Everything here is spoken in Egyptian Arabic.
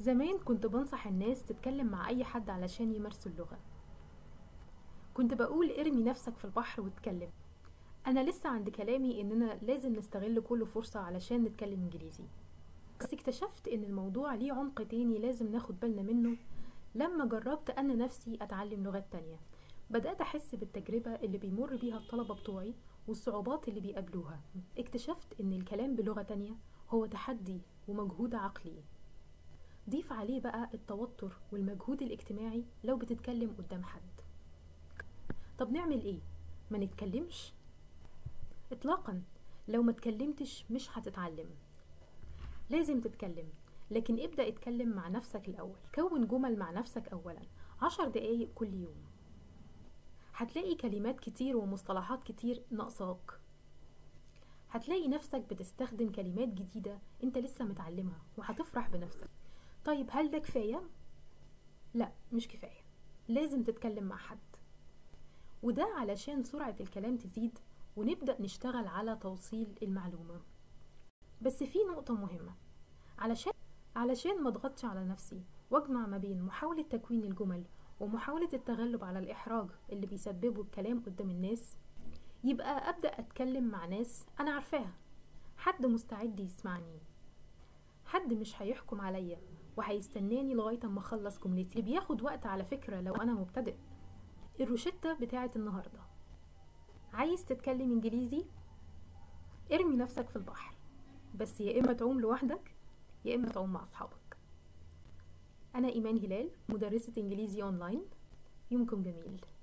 زمان كنت بنصح الناس تتكلم مع أي حد علشان يمارسوا اللغة كنت بقول ارمي نفسك في البحر واتكلم أنا لسه عند كلامي إننا لازم نستغل كل فرصة علشان نتكلم إنجليزي بس اكتشفت إن الموضوع ليه عمق تاني لازم ناخد بالنا منه لما جربت أنا نفسي أتعلم لغات تانية بدأت أحس بالتجربة اللي بيمر بيها الطلبة بتوعي والصعوبات اللي بيقابلوها اكتشفت إن الكلام بلغة تانية هو تحدي ومجهود عقلي ضيف عليه بقى التوتر والمجهود الاجتماعي لو بتتكلم قدام حد طب نعمل ايه ما نتكلمش اطلاقا لو ما اتكلمتش مش هتتعلم لازم تتكلم لكن ابدأ اتكلم مع نفسك الأول كون جمل مع نفسك أولا عشر دقايق كل يوم هتلاقي كلمات كتير ومصطلحات كتير ناقصاك هتلاقي نفسك بتستخدم كلمات جديدة انت لسه متعلمها وهتفرح بنفسك طيب هل ده كفاية؟ لا مش كفاية لازم تتكلم مع حد وده علشان سرعة الكلام تزيد ونبدأ نشتغل على توصيل المعلومة بس في نقطة مهمة علشان علشان ما اضغطش على نفسي واجمع ما بين محاولة تكوين الجمل ومحاولة التغلب على الإحراج اللي بيسببه الكلام قدام الناس يبقى أبدأ أتكلم مع ناس أنا عارفاها حد مستعد يسمعني حد مش هيحكم عليا وهيستناني لغاية اما اخلص جملتي بياخد وقت على فكرة لو انا مبتدئ الروشتة بتاعة النهاردة عايز تتكلم انجليزي ارمي نفسك في البحر بس يا اما تعوم لوحدك يا اما تعوم مع اصحابك انا ايمان هلال مدرسة انجليزي اونلاين يومكم جميل